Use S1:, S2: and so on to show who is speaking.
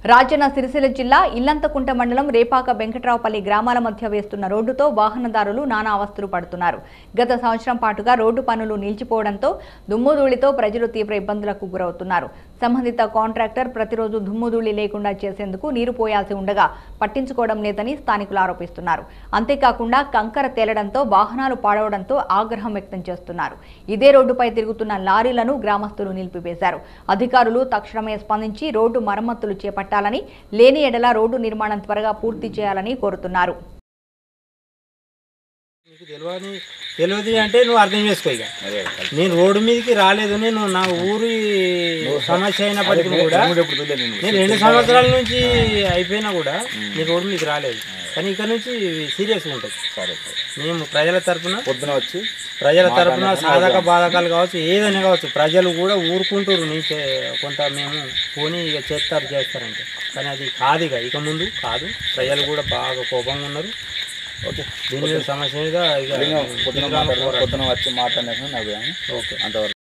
S1: రాజన్న సిరిసిల్ల జిల్లా ఇల్లంతకుంట మండలం రేపాక వెంకట్రావుపల్లి గ్రామాల మధ్య వేస్తున్న రోడ్డుతో వాహనదారులు నానా అవస్థలు పడుతున్నారు గత సంవత్సరం పాటుగా రోడ్డు పనులు నిలిచిపోవడంతో దుమ్ముధూళితో ప్రజలు తీవ్ర ఇబ్బందులకు గురవుతున్నారు సంబంధిత కాంట్రాక్టర్ ప్రతిరోజు దుమ్ముధూళి లేకుండా చేసేందుకు నీరు పోయాల్సి ఉండగా పట్టించుకోవడం లేదని స్థానికులు ఆరోపిస్తున్నారు అంతేకాకుండా కంకర తేలడంతో వాహనాలు పాడవడంతో ఆగ్రహం వ్యక్తం చేస్తున్నారు ఇదే రోడ్డుపై తిరుగుతున్న లారీలను గ్రామస్తులు నిలిపివేశారు అధికారులు తక్షణమే స్పందించి రోడ్డు మరమ్మతులు చేపట్టాలని లేని ఎడల రోడ్డు నిర్మాణం త్వరగా పూర్తి చేయాలని కోరుతున్నారు
S2: నీకు తెలియని తెలియదు అంటే నువ్వు అర్థం చేసుకో ఇక నేను రోడ్డు మీదకి రాలేదు నేను నా ఊరి సమస్య అయినప్పటికీ కూడా నేను రెండు సంవత్సరాల నుంచి అయిపోయినా కూడా నేను రోడ్డు మీదకి రాలేదు కానీ ఇక్కడ నుంచి సీరియస్గా ఉంటుంది మేము ప్రజల తరపున
S3: పొద్దున వచ్చి
S2: ప్రజల తరపున సాధక బాధకాలు కావచ్చు ఏదైనా కావచ్చు ప్రజలు కూడా ఊరుకుంటారు నీ చే- కొంత మేము పోనీ ఇక చేస్తారు చేస్తారంటే కానీ అది కాదు ఇక ఇక ముందు కాదు ప్రజలు కూడా బాగా కోపంగా ఉన్నారు
S3: ఓకే
S2: దీని మీద సమస్య మీద ఇక
S3: పొద్దున మాట్లాడదాం పొద్దున వచ్చి మాట్లాడినా నాకు
S2: ఓకే
S3: అంతవరకు